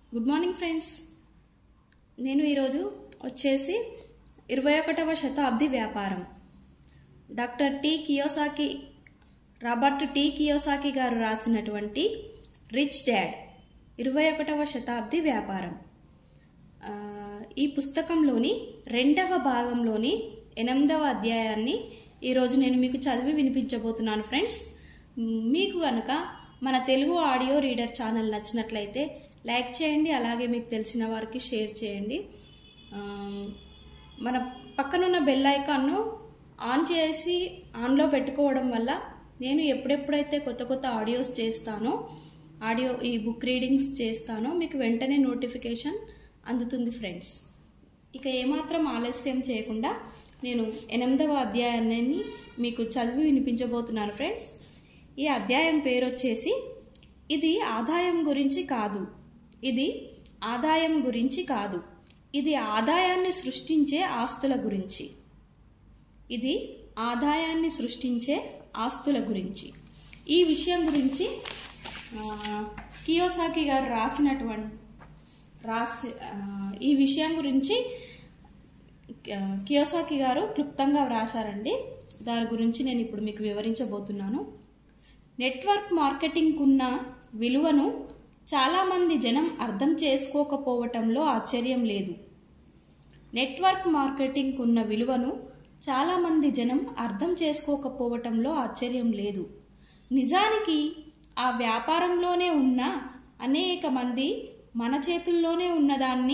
good morning friends నేను ఈరోజు వచ్చేసి ఇరవై ఒకటవ శతాబ్ది వ్యాపారం doctor T Kiyosaki Robert T Kiyosaki గారు రాసినటువంటి రిచ్ డాడ్ ఇరవై ఒకటవ శతాబ్ది వ్యాపారం ఆ, ఈ పుస్తకంలోని రెండవ భాగంలోని ఎనిమిదవ అధ్యాయాన్ని ఈరోజు నేను మీకు చదివి వినిపించబోతున్నాను ఫ్రెండ్స్ మ్, మీకు కనుక మన తెలుగు ఆడియో రీడర్ ఛానల్ నచ్చినట్లయితే లైక్ చేయండి అలాగే మీకు తెలిసిన వారికి షేర్ చేయండి ఆ, మన పక్కనున్న బెల్ ఐకాన్ను ఆన్ చేసి ఆన్లో పెట్టుకోవడం వల్ల నేను ఎప్పుడెప్పుడైతే కొత్త కొత్త ఆడియోస్ చేస్తానో ఆడియో ఈ బుక్ రీడింగ్స్ చేస్తానో మీకు వెంటనే నోటిఫికేషన్ అందుతుంది ఫ్రెండ్స్ ఇక ఏమాత్రం ఆలస్యం చేయకుండా నేను ఎనిమిదవ అధ్యాయాన్ని మీకు చదివి వినిపించబోతున్నాను ఫ్రెండ్స్ ఈ అధ్యాయం పేరు వచ్చేసి ఇది ఆదాయం గురించి కాదు ఇది ఆదాయం గురించి కాదు ఇది ఆదాయాన్ని సృష్టించే ఆస్తుల గురించి ఇది ఆదాయాన్ని సృష్టించే ఆస్తుల గురించి ఈ విషయం గురించి ఆ, కియోసాకి గారు రాసినటువంటి రాసి ఆ, ఈ విషయం గురించి ఆ, కియోసాకి గారు క్లుప్తంగా వ్రాసారండి దాని గురించి నేను ఇప్పుడు మీకు వివరించబోతున్నాను నెట్వర్క్ మార్కెటింగ్కు ఉన్న విలువను చాలామంది జనం అర్థం చేసుకోకపోవటంలో ఆశ్చర్యం లేదు నెట్వర్క్ మార్కెటింగ్కు ఉన్న విలువను చాలామంది జనం అర్థం చేసుకోకపోవటంలో ఆశ్చర్యం లేదు నిజానికి ఆ వ్యాపారంలోనే ఉన్న అనేక మంది మన చేతుల్లోనే ఉన్నదాన్ని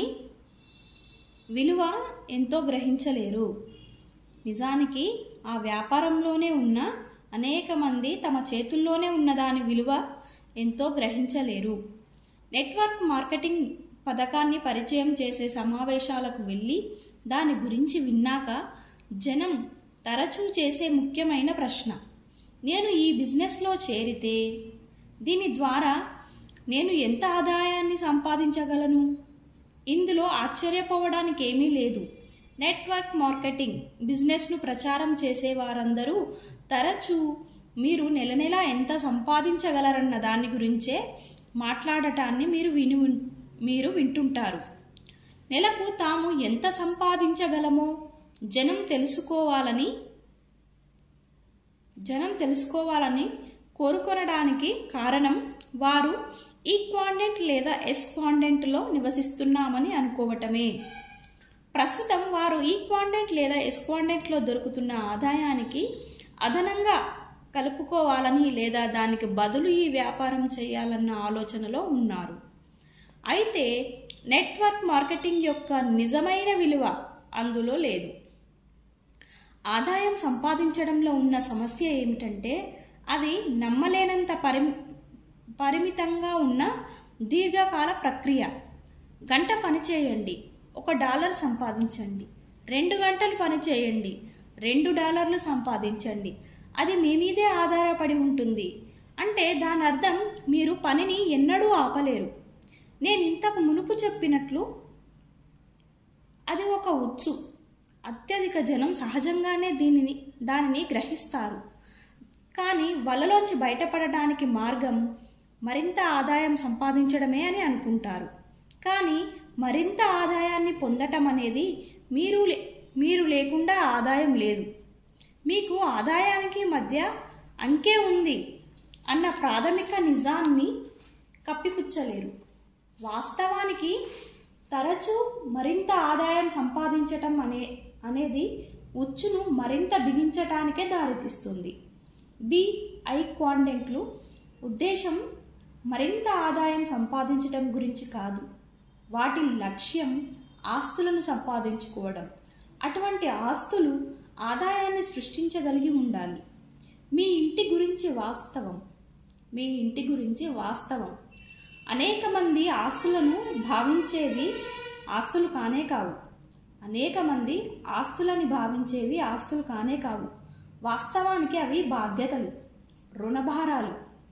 విలువ ఎంతో గ్రహించలేరు నిజానికి ఆ వ్యాపారంలోనే ఉన్న అనేక మంది తమ చేతుల్లోనే ఉన్నదాని విలువ ఎంతో గ్రహించలేరు నెట్వర్క్ మార్కెటింగ్ పథకాన్ని పరిచయం చేసే సమావేశాలకు వెళ్ళి దాని గురించి విన్నాక జనం తరచూ చేసే ముఖ్యమైన ప్రశ్న నేను ఈ బిజినెస్లో చేరితే దీని ద్వారా నేను ఎంత ఆదాయాన్ని సంపాదించగలను ఇందులో ఆశ్చర్యపోవడానికి ఏమీ లేదు నెట్వర్క్ మార్కెటింగ్ బిజినెస్ను ప్రచారం చేసే వారందరూ తరచూ మీరు నెల నెల ఎంత సంపాదించగలరన్న దాని గురించే మాట్లాడటాన్ని మీరు విని మీరు వింటుంటారు నెలకు తాము ఎంత సంపాదించగలమో జనం తెలుసుకోవాలని జనం తెలుసుకోవాలని కోరుకొనడానికి కారణం వారు ఈక్వాండెంట్ లేదా ఎస్క్వాండెంట్లో నివసిస్తున్నామని అనుకోవటమే ప్రస్తుతం వారు ఈక్వాండెంట్ లేదా ఎస్క్వాండెంట్లో దొరుకుతున్న ఆదాయానికి అదనంగా కలుపుకోవాలని లేదా దానికి బదులు ఈ వ్యాపారం చేయాలన్న ఆలోచనలో ఉన్నారు అయితే నెట్వర్క్ మార్కెటింగ్ యొక్క నిజమైన విలువ అందులో లేదు ఆదాయం సంపాదించడంలో ఉన్న సమస్య ఏమిటంటే అది నమ్మలేనంత పరిమి పరిమితంగా ఉన్న దీర్ఘకాల ప్రక్రియ గంట పని చేయండి ఒక డాలర్ సంపాదించండి రెండు గంటలు పని చేయండి రెండు డాలర్లు సంపాదించండి అది మీ మీదే ఆధారపడి ఉంటుంది అంటే దాని అర్థం మీరు పనిని ఎన్నడూ ఆపలేరు నేను ఇంతకు మునుపు చెప్పినట్లు అది ఒక ఉచ్చు అత్యధిక జనం సహజంగానే దీనిని దానిని గ్రహిస్తారు కానీ వలలోంచి బయటపడడానికి మార్గం మరింత ఆదాయం సంపాదించడమే అని అనుకుంటారు కానీ మరింత ఆదాయాన్ని పొందటం అనేది మీరు లే మీరు లేకుండా ఆదాయం లేదు మీకు ఆదాయానికి మధ్య అంకే ఉంది అన్న ప్రాథమిక నిజాన్ని కప్పిపుచ్చలేరు వాస్తవానికి తరచూ మరింత ఆదాయం సంపాదించటం అనే అనేది ఉచ్చును మరింత బిగించటానికే దారితీస్తుంది బి ఐ క్వాండెంట్లు ఉద్దేశం మరింత ఆదాయం సంపాదించటం గురించి కాదు వాటి లక్ష్యం ఆస్తులను సంపాదించుకోవడం అటువంటి ఆస్తులు ఆదాయాన్ని సృష్టించగలిగి ఉండాలి మీ ఇంటి గురించి వాస్తవం మీ ఇంటి గురించి వాస్తవం అనేక మంది ఆస్తులను భావించేవి ఆస్తులు కానే కావు అనేక మంది ఆస్తులని భావించేవి ఆస్తులు కానే కావు వాస్తవానికి అవి బాధ్యతలు రుణభారాలు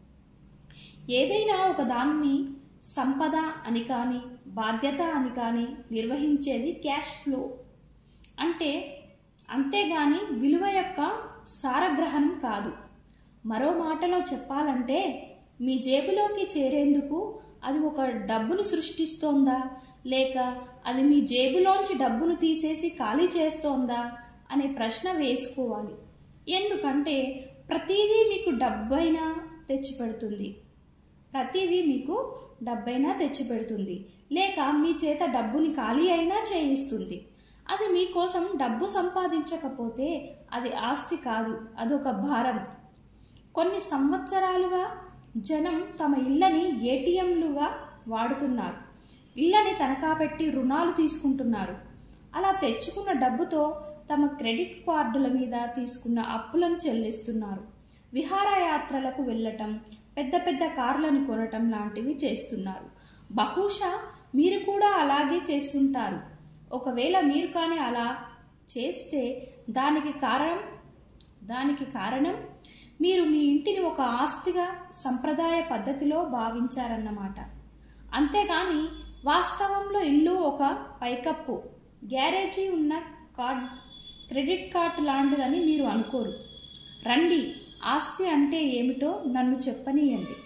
ఏదైనా ఒక దాన్ని సంపద అని కానీ బాధ్యత అని కానీ నిర్వహించేది క్యాష్ ఫ్లో అంటే అంతేగాని విలువ యొక్క సారగ్రహణం కాదు మరో మాటలో చెప్పాలంటే మీ జేబులోకి చేరేందుకు అది ఒక డబ్బును సృష్టిస్తోందా లేక అది మీ జేబులోంచి డబ్బును తీసేసి ఖాళీ చేస్తోందా అనే ప్రశ్న వేసుకోవాలి ఎందుకంటే ప్రతిదీ మీకు డబ్బైనా తెచ్చిపెడుతుంది ప్రతిదీ మీకు డబ్బైనా తెచ్చిపెడుతుంది లేక మీ చేత డబ్బుని ఖాళీ అయినా చేయిస్తుంది అది మీకోసం డబ్బు సంపాదించకపోతే అది ఆస్తి కాదు అదొక భారం కొన్ని సంవత్సరాలుగా జనం తమ ఇళ్ళని ఏటీఎంలుగా వాడుతున్నారు ఇళ్ళని తనఖా పెట్టి రుణాలు తీసుకుంటున్నారు అలా తెచ్చుకున్న డబ్బుతో తమ క్రెడిట్ కార్డుల మీద తీసుకున్న అప్పులను చెల్లిస్తున్నారు విహారయాత్రలకు వెళ్ళటం పెద్ద పెద్ద కార్లను కొనటం లాంటివి చేస్తున్నారు బహుశా మీరు కూడా అలాగే చేస్తుంటారు ఒకవేళ మీరు కానీ అలా చేస్తే దానికి కారణం దానికి కారణం మీరు మీ ఇంటిని ఒక ఆస్తిగా సంప్రదాయ పద్ధతిలో భావించారన్నమాట అంతేగాని వాస్తవంలో ఇల్లు ఒక పైకప్పు గ్యారేజీ ఉన్న కార్డ్ క్రెడిట్ కార్డ్ లాంటిదని మీరు అనుకోరు రండి ఆస్తి అంటే ఏమిటో నన్ను చెప్పనీయండి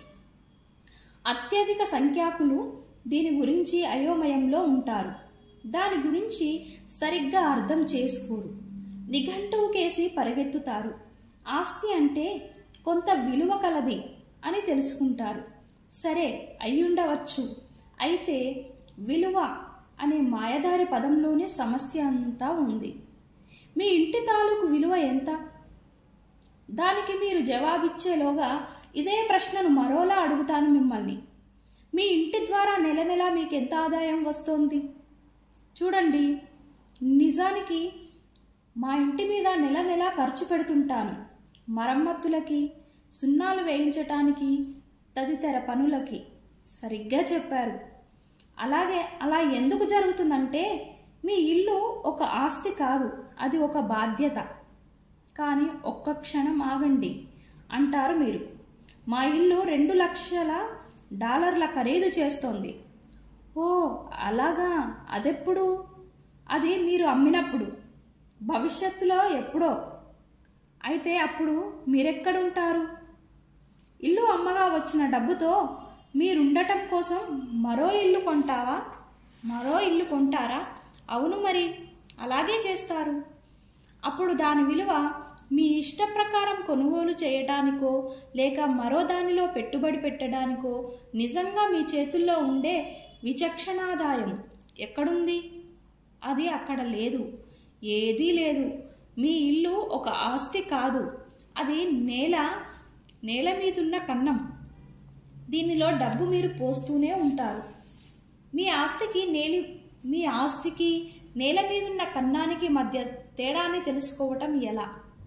అత్యధిక సంఖ్యాకులు దీని గురించి అయోమయంలో ఉంటారు దాని గురించి సరిగ్గా అర్థం చేసుకోరు నిఘంటువు కేసి పరిగెత్తుతారు ఆస్తి అంటే కొంత విలువ కలది అని తెలుసుకుంటారు సరే అయ్యుండవచ్చు అయితే విలువ అనే మాయదారి పదంలోనే సమస్య అంతా ఉంది మీ ఇంటి తాలూకు విలువ ఎంత దానికి మీరు జవాబిచ్చేలోగా ఇదే ప్రశ్నను మరోలా అడుగుతాను మిమ్మల్ని మీ ఇంటి ద్వారా నెల నెల మీకు ఎంత ఆదాయం వస్తోంది చూడండి నిజానికి మా ఇంటి మీద నెల నెల ఖర్చు పెడుతుంటాను మరమ్మతులకి సున్నాలు వేయించటానికి తదితర పనులకి సరిగ్గా చెప్పారు అలాగే అలా ఎందుకు జరుగుతుందంటే మీ ఇల్లు ఒక ఆస్తి కాదు అది ఒక బాధ్యత కానీ ఒక్క క్షణం ఆగండి అంటారు మీరు మా ఇల్లు రెండు లక్షల డాలర్ల ఖరీదు చేస్తోంది ఓ అలాగా అదెప్పుడు అది మీరు అమ్మినప్పుడు భవిష్యత్తులో ఎప్పుడో అయితే అప్పుడు మీరెక్కడుంటారు ఇల్లు అమ్మగా వచ్చిన డబ్బుతో మీరుండటం కోసం మరో ఇల్లు కొంటావా మరో ఇల్లు కొంటారా అవును మరి అలాగే చేస్తారు అప్పుడు దాని విలువ మీ ఇష్ట ప్రకారం కొనుగోలు చేయడానికో లేక మరో దానిలో పెట్టుబడి పెట్టడానికో నిజంగా మీ చేతుల్లో ఉండే విచక్షణాదాయం ఎక్కడుంది అది అక్కడ లేదు ఏదీ లేదు మీ ఇల్లు ఒక ఆస్తి కాదు అది నేల నేల మీదున్న కన్నం దీనిలో డబ్బు మీరు పోస్తూనే ఉంటారు మీ ఆస్తికి నేలి మీ ఆస్తికి నేల మీదున్న కన్నానికి మధ్య తేడాని తెలుసుకోవటం ఎలా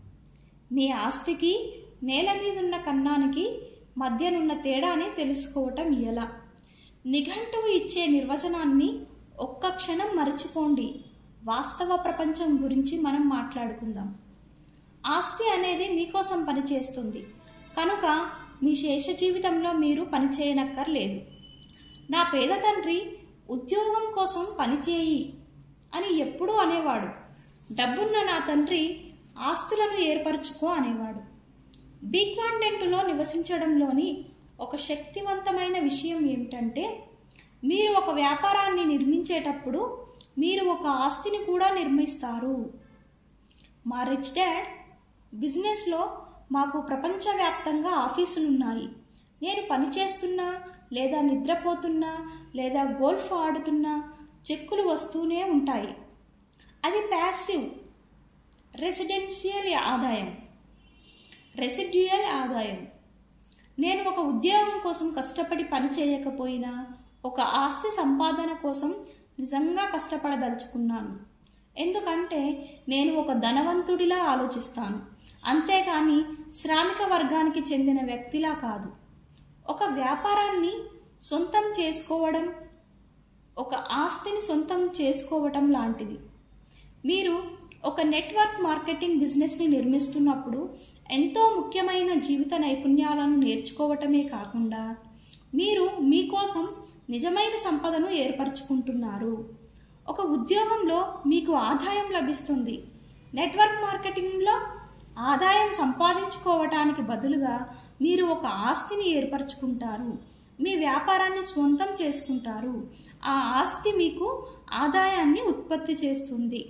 మీ ఆస్తికి నేల మీదున్న కన్నానికి మధ్యనున్న తేడాని తెలుసుకోవటం ఎలా నిఘంటువు ఇచ్చే నిర్వచనాన్ని ఒక్క క్షణం మరచిపోండి వాస్తవ ప్రపంచం గురించి మనం మాట్లాడుకుందాం ఆస్తి అనేది మీకోసం పనిచేస్తుంది కనుక మీ శేష జీవితంలో మీరు పనిచేయనక్కర్లేదు నా పేద తండ్రి ఉద్యోగం కోసం పనిచేయి అని ఎప్పుడూ అనేవాడు డబ్బున్న నా తండ్రి ఆస్తులను ఏర్పరచుకో అనేవాడు బిగ్ కాంటెంట్లో నివసించడంలోని ఒక శక్తివంతమైన విషయం ఏమిటంటే మీరు ఒక వ్యాపారాన్ని నిర్మించేటప్పుడు మీరు ఒక ఆస్తిని కూడా నిర్మిస్తారు మా రిచ్ డాడ్ బిజినెస్లో మాకు ప్రపంచవ్యాప్తంగా ఆఫీసులు ఉన్నాయి నేను పనిచేస్తున్నా లేదా నిద్రపోతున్నా లేదా గోల్ఫ్ ఆడుతున్నా చెక్కులు వస్తూనే ఉంటాయి అది ప్యాసివ్ రెసిడెన్షియల్ ఆదాయం రెసిడ్యుయల్ ఆదాయం నేను ఒక ఉద్యోగం కోసం కష్టపడి పని చేయకపోయినా ఒక ఆస్తి సంపాదన కోసం నిజంగా కష్టపడదలుచుకున్నాను ఎందుకంటే నేను ఒక ధనవంతుడిలా ఆలోచిస్తాను అంతేగాని శ్రామిక వర్గానికి చెందిన వ్యక్తిలా కాదు ఒక వ్యాపారాన్ని సొంతం చేసుకోవడం ఒక ఆస్తిని సొంతం చేసుకోవటం లాంటిది మీరు ఒక నెట్వర్క్ మార్కెటింగ్ బిజినెస్ని నిర్మిస్తున్నప్పుడు ఎంతో ముఖ్యమైన జీవిత నైపుణ్యాలను నేర్చుకోవటమే కాకుండా మీరు మీకోసం నిజమైన సంపదను ఏర్పరచుకుంటున్నారు ఒక ఉద్యోగంలో మీకు ఆదాయం లభిస్తుంది నెట్వర్క్ మార్కెటింగ్లో ఆదాయం సంపాదించుకోవటానికి బదులుగా మీరు ఒక ఆస్తిని ఏర్పరచుకుంటారు మీ వ్యాపారాన్ని సొంతం చేసుకుంటారు ఆ ఆస్తి మీకు ఆదాయాన్ని ఉత్పత్తి చేస్తుంది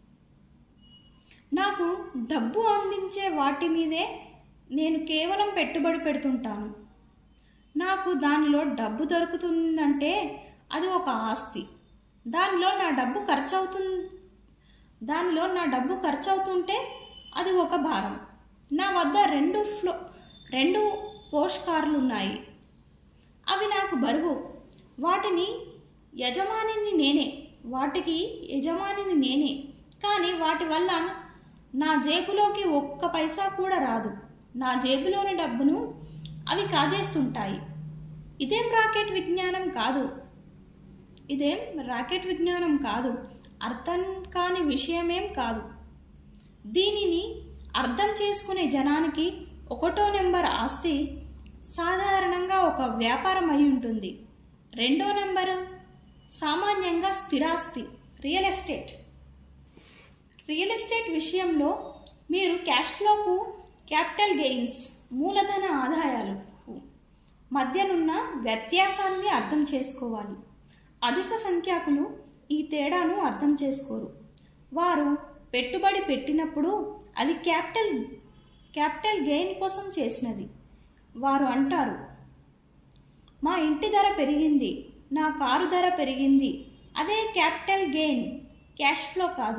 నాకు డబ్బు అందించే వాటి మీదే నేను కేవలం పెట్టుబడి పెడుతుంటాను నాకు దానిలో డబ్బు దొరుకుతుందంటే అది ఒక ఆస్తి దానిలో నా డబ్బు ఖర్చు అవుతుంది దానిలో నా డబ్బు ఖర్చు అవుతుంటే అది ఒక భారం నా వద్ద రెండు ఫ్లో రెండు పోషకార్లు ఉన్నాయి అవి నాకు బరువు వాటిని యజమానిని నేనే వాటికి యజమానిని నేనే కానీ వాటి వల్ల నా జేబులోకి ఒక్క పైసా కూడా రాదు నా జేబులోని డబ్బును అవి కాజేస్తుంటాయి ఇదేం రాకెట్ విజ్ఞానం కాదు ఇదేం రాకెట్ విజ్ఞానం కాదు అర్థం కాని విషయమేం కాదు దీనిని అర్థం చేసుకునే జనానికి ఒకటో నెంబర్ ఆస్తి సాధారణంగా ఒక వ్యాపారం అయి ఉంటుంది రెండో నెంబరు సామాన్యంగా స్థిరాస్తి రియల్ ఎస్టేట్ రియల్ ఎస్టేట్ విషయంలో మీరు క్యాష్ ఫ్లోకు క్యాపిటల్ గెయిన్స్ మూలధన ఆదాయాలు మధ్యనున్న వ్యత్యాసాన్ని అర్థం చేసుకోవాలి అధిక సంఖ్యాకులు ఈ తేడాను అర్థం చేసుకోరు వారు పెట్టుబడి పెట్టినప్పుడు అది క్యాపిటల్ క్యాపిటల్ గెయిన్ కోసం చేసినది వారు అంటారు మా ఇంటి ధర పెరిగింది నా కారు ధర పెరిగింది అదే క్యాపిటల్ గెయిన్ క్యాష్ ఫ్లో కాదు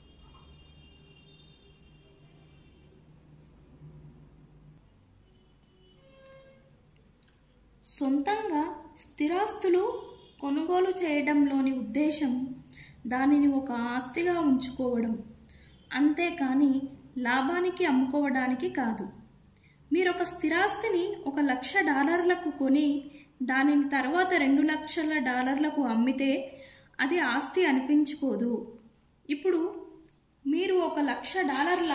సొంతంగా స్థిరాస్తులు కొనుగోలు చేయడంలోని ఉద్దేశం దానిని ఒక ఆస్తిగా ఉంచుకోవడం అంతేకాని లాభానికి అమ్ముకోవడానికి కాదు మీరు ఒక స్థిరాస్తిని ఒక లక్ష డాలర్లకు కొని దానిని తర్వాత రెండు లక్షల డాలర్లకు అమ్మితే అది ఆస్తి అనిపించుకోదు ఇప్పుడు మీరు ఒక లక్ష డాలర్ల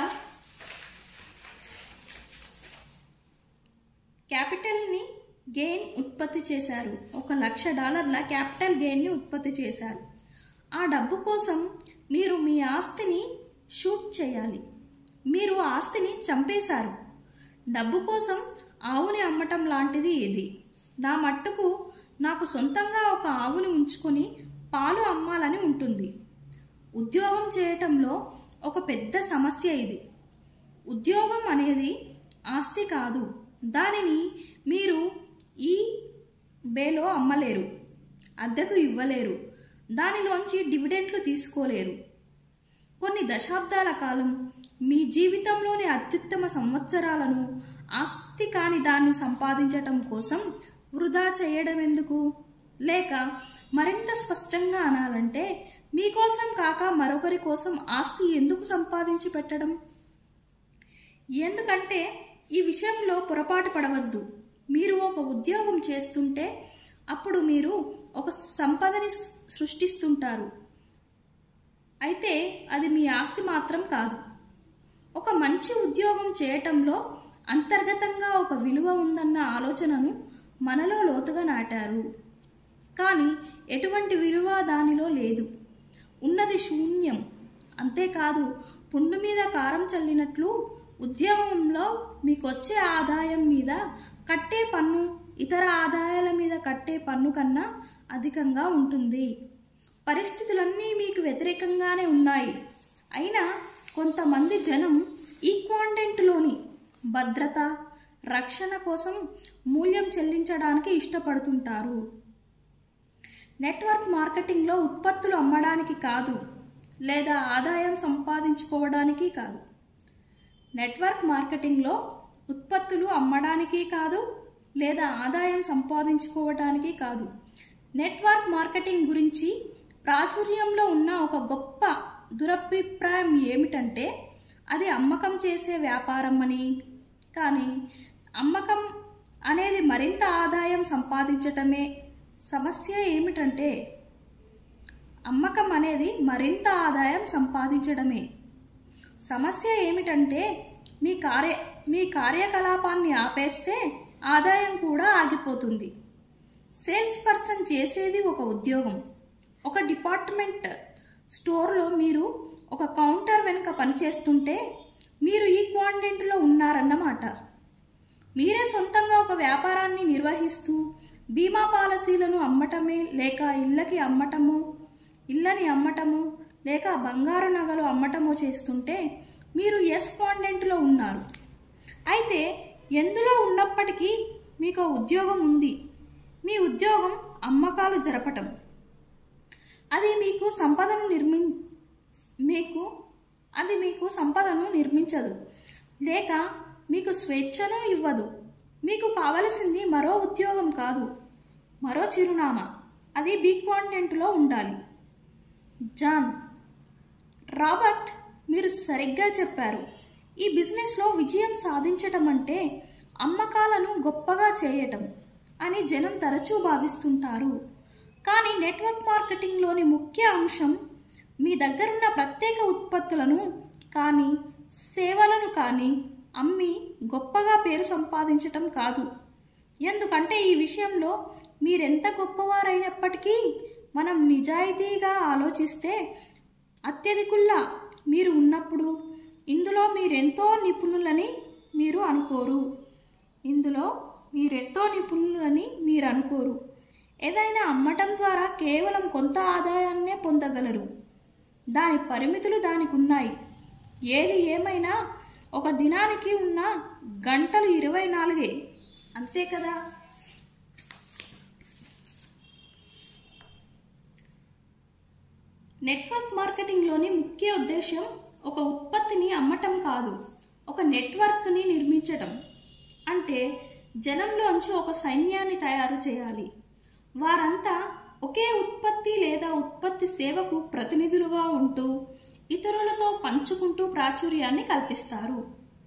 క్యాపిటల్ని గెయిన్ ఉత్పత్తి చేశారు ఒక లక్ష డాలర్ల క్యాపిటల్ గెయిన్ని ఉత్పత్తి చేశారు ఆ డబ్బు కోసం మీరు మీ ఆస్తిని షూట్ చేయాలి మీరు ఆస్తిని చంపేశారు డబ్బు కోసం ఆవుని అమ్మటం లాంటిది ఇది నా మట్టుకు నాకు సొంతంగా ఒక ఆవుని ఉంచుకొని పాలు అమ్మాలని ఉంటుంది ఉద్యోగం చేయటంలో ఒక పెద్ద సమస్య ఇది ఉద్యోగం అనేది ఆస్తి కాదు దానిని మీరు ఈ బేలో అమ్మలేరు అద్దెకు ఇవ్వలేరు దానిలోంచి డివిడెంట్లు తీసుకోలేరు కొన్ని దశాబ్దాల కాలం మీ జీవితంలోని అత్యుత్తమ సంవత్సరాలను ఆస్తి కాని దాన్ని సంపాదించటం కోసం వృధా చేయడం ఎందుకు లేక మరింత స్పష్టంగా అనాలంటే మీకోసం కాక మరొకరి కోసం ఆస్తి ఎందుకు సంపాదించి పెట్టడం ఎందుకంటే ఈ విషయంలో పొరపాటు పడవద్దు మీరు ఒక ఉద్యోగం చేస్తుంటే అప్పుడు మీరు ఒక సంపదని సృష్టిస్తుంటారు అయితే అది మీ ఆస్తి మాత్రం కాదు ఒక మంచి ఉద్యోగం చేయటంలో అంతర్గతంగా ఒక విలువ ఉందన్న ఆలోచనను మనలో లోతుగా నాటారు కానీ ఎటువంటి విలువ దానిలో లేదు ఉన్నది శూన్యం అంతేకాదు పుండు మీద కారం చల్లినట్లు ఉద్యోగంలో మీకొచ్చే ఆదాయం మీద కట్టే పన్ను ఇతర ఆదాయాల మీద కట్టే పన్ను కన్నా అధికంగా ఉంటుంది పరిస్థితులన్నీ మీకు వ్యతిరేకంగానే ఉన్నాయి అయినా కొంతమంది జనం ఈ క్వాంటెంట్లోని భద్రత రక్షణ కోసం మూల్యం చెల్లించడానికి ఇష్టపడుతుంటారు నెట్వర్క్ మార్కెటింగ్లో ఉత్పత్తులు అమ్మడానికి కాదు లేదా ఆదాయం సంపాదించుకోవడానికి కాదు నెట్వర్క్ మార్కెటింగ్లో ఉత్పత్తులు అమ్మడానికి కాదు లేదా ఆదాయం సంపాదించుకోవడానికి కాదు నెట్వర్క్ మార్కెటింగ్ గురించి ప్రాచుర్యంలో ఉన్న ఒక గొప్ప దురభిప్రాయం ఏమిటంటే అది అమ్మకం చేసే వ్యాపారం అని కానీ అమ్మకం అనేది మరింత ఆదాయం సంపాదించటమే సమస్య ఏమిటంటే అమ్మకం అనేది మరింత ఆదాయం సంపాదించడమే సమస్య ఏమిటంటే మీ కార్య మీ కార్యకలాపాన్ని ఆపేస్తే ఆదాయం కూడా ఆగిపోతుంది సేల్స్ పర్సన్ చేసేది ఒక ఉద్యోగం ఒక డిపార్ట్మెంట్ స్టోర్లో మీరు ఒక కౌంటర్ వెనుక పనిచేస్తుంటే మీరు ఈ క్వాంటెంట్లో ఉన్నారన్నమాట మీరే సొంతంగా ఒక వ్యాపారాన్ని నిర్వహిస్తూ బీమా పాలసీలను అమ్మటమే లేక ఇళ్ళకి అమ్మటమో ఇళ్ళని అమ్మటమో లేక బంగారు నగలు అమ్మటమో చేస్తుంటే మీరు ఎస్ కాండెంట్లో ఉన్నారు అయితే ఎందులో ఉన్నప్పటికీ మీకు ఉద్యోగం ఉంది మీ ఉద్యోగం అమ్మకాలు జరపటం అది మీకు సంపదను నిర్మి మీకు అది మీకు సంపదను నిర్మించదు లేక మీకు స్వేచ్ఛను ఇవ్వదు మీకు కావలసింది మరో ఉద్యోగం కాదు మరో చిరునామా అది బీ కాంటెంట్లో ఉండాలి జాన్ రాబర్ట్ మీరు సరిగ్గా చెప్పారు ఈ బిజినెస్లో విజయం సాధించటం అంటే అమ్మకాలను గొప్పగా చేయటం అని జనం తరచూ భావిస్తుంటారు కానీ నెట్వర్క్ మార్కెటింగ్లోని ముఖ్య అంశం మీ దగ్గరున్న ప్రత్యేక ఉత్పత్తులను కానీ సేవలను కానీ అమ్మి గొప్పగా పేరు సంపాదించటం కాదు ఎందుకంటే ఈ విషయంలో మీరెంత గొప్పవారైనప్పటికీ మనం నిజాయితీగా ఆలోచిస్తే అత్యధికుల్లా మీరు ఉన్నప్పుడు ఇందులో మీరెంతో నిపుణులని మీరు అనుకోరు ఇందులో మీరెంతో నిపుణులని మీరు అనుకోరు ఏదైనా అమ్మటం ద్వారా కేవలం కొంత ఆదాయాన్నే పొందగలరు దాని పరిమితులు దానికి ఉన్నాయి ఏది ఏమైనా ఒక దినానికి ఉన్న గంటలు ఇరవై నాలుగే అంతే కదా నెట్వర్క్ మార్కెటింగ్లోని ముఖ్య ఉద్దేశం ఒక ఉత్పత్తిని అమ్మటం కాదు ఒక నెట్వర్క్ని నిర్మించటం అంటే జనంలోంచి ఒక సైన్యాన్ని తయారు చేయాలి వారంతా ఒకే ఉత్పత్తి లేదా ఉత్పత్తి సేవకు ప్రతినిధులుగా ఉంటూ ఇతరులతో పంచుకుంటూ ప్రాచుర్యాన్ని కల్పిస్తారు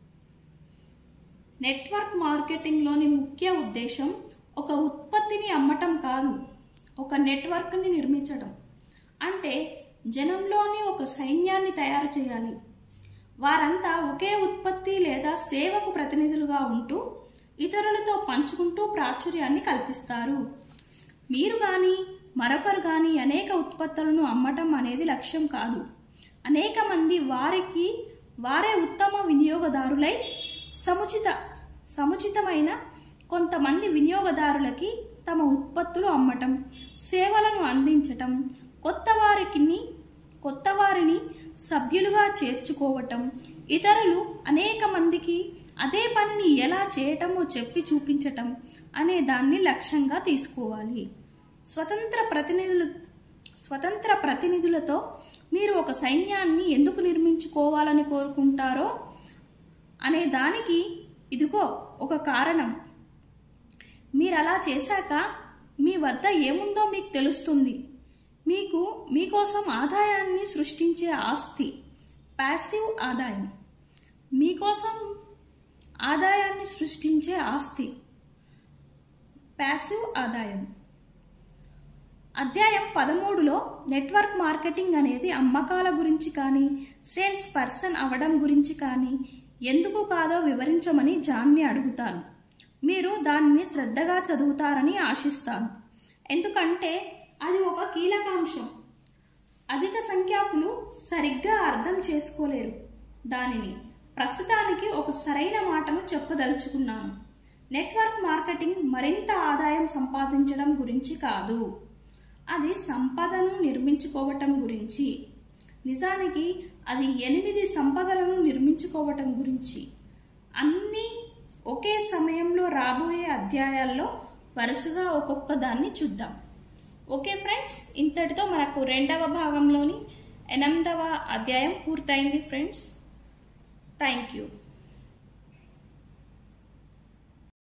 నెట్వర్క్ మార్కెటింగ్లోని ముఖ్య ఉద్దేశం ఒక ఉత్పత్తిని అమ్మటం కాదు ఒక నెట్వర్క్ని నిర్మించడం అంటే జనంలోని ఒక సైన్యాన్ని తయారు చేయాలి వారంతా ఒకే ఉత్పత్తి లేదా సేవకు ప్రతినిధులుగా ఉంటూ ఇతరులతో పంచుకుంటూ ప్రాచుర్యాన్ని కల్పిస్తారు మీరు కానీ మరొకరు కానీ అనేక ఉత్పత్తులను అమ్మటం అనేది లక్ష్యం కాదు అనేక మంది వారికి వారే ఉత్తమ వినియోగదారులై సముచిత సముచితమైన కొంతమంది వినియోగదారులకి తమ ఉత్పత్తులు అమ్మటం సేవలను అందించటం కొత్త వారికి కొత్త వారిని సభ్యులుగా చేర్చుకోవటం ఇతరులు అనేక మందికి అదే పనిని ఎలా చేయటమో చెప్పి చూపించటం అనే దాన్ని లక్ష్యంగా తీసుకోవాలి స్వతంత్ర ప్రతినిధుల స్వతంత్ర ప్రతినిధులతో మీరు ఒక సైన్యాన్ని ఎందుకు నిర్మించుకోవాలని కోరుకుంటారో అనే దానికి ఇదిగో ఒక కారణం మీరు అలా చేశాక మీ వద్ద ఏముందో మీకు తెలుస్తుంది మీకు మీకోసం ఆదాయాన్ని సృష్టించే ఆస్తి ప్యాసివ్ ఆదాయం మీకోసం ఆదాయాన్ని సృష్టించే ఆస్తి ప్యాసివ్ ఆదాయం అధ్యాయం పదమూడులో నెట్వర్క్ మార్కెటింగ్ అనేది అమ్మకాల గురించి కానీ సేల్స్ పర్సన్ అవ్వడం గురించి కానీ ఎందుకు కాదో వివరించమని జాన్ని అడుగుతాను మీరు దానిని శ్రద్ధగా చదువుతారని ఆశిస్తాను ఎందుకంటే అది ఒక కీలకాంశం అధిక సంఖ్యాకులు సరిగ్గా అర్థం చేసుకోలేరు దానిని ప్రస్తుతానికి ఒక సరైన మాటను చెప్పదలుచుకున్నాను నెట్వర్క్ మార్కెటింగ్ మరింత ఆదాయం సంపాదించడం గురించి కాదు అది సంపదను నిర్మించుకోవటం గురించి నిజానికి అది ఎనిమిది సంపదలను నిర్మించుకోవటం గురించి అన్నీ ఒకే సమయంలో రాబోయే అధ్యాయాల్లో వరుసగా ఒక్కొక్క దాన్ని చూద్దాం ఓకే ఫ్రెండ్స్ ఇంతటితో మనకు రెండవ భాగంలోని ఎనిమిదవ అధ్యాయం పూర్తయింది ఫ్రెండ్స్ థ్యాంక్ యూ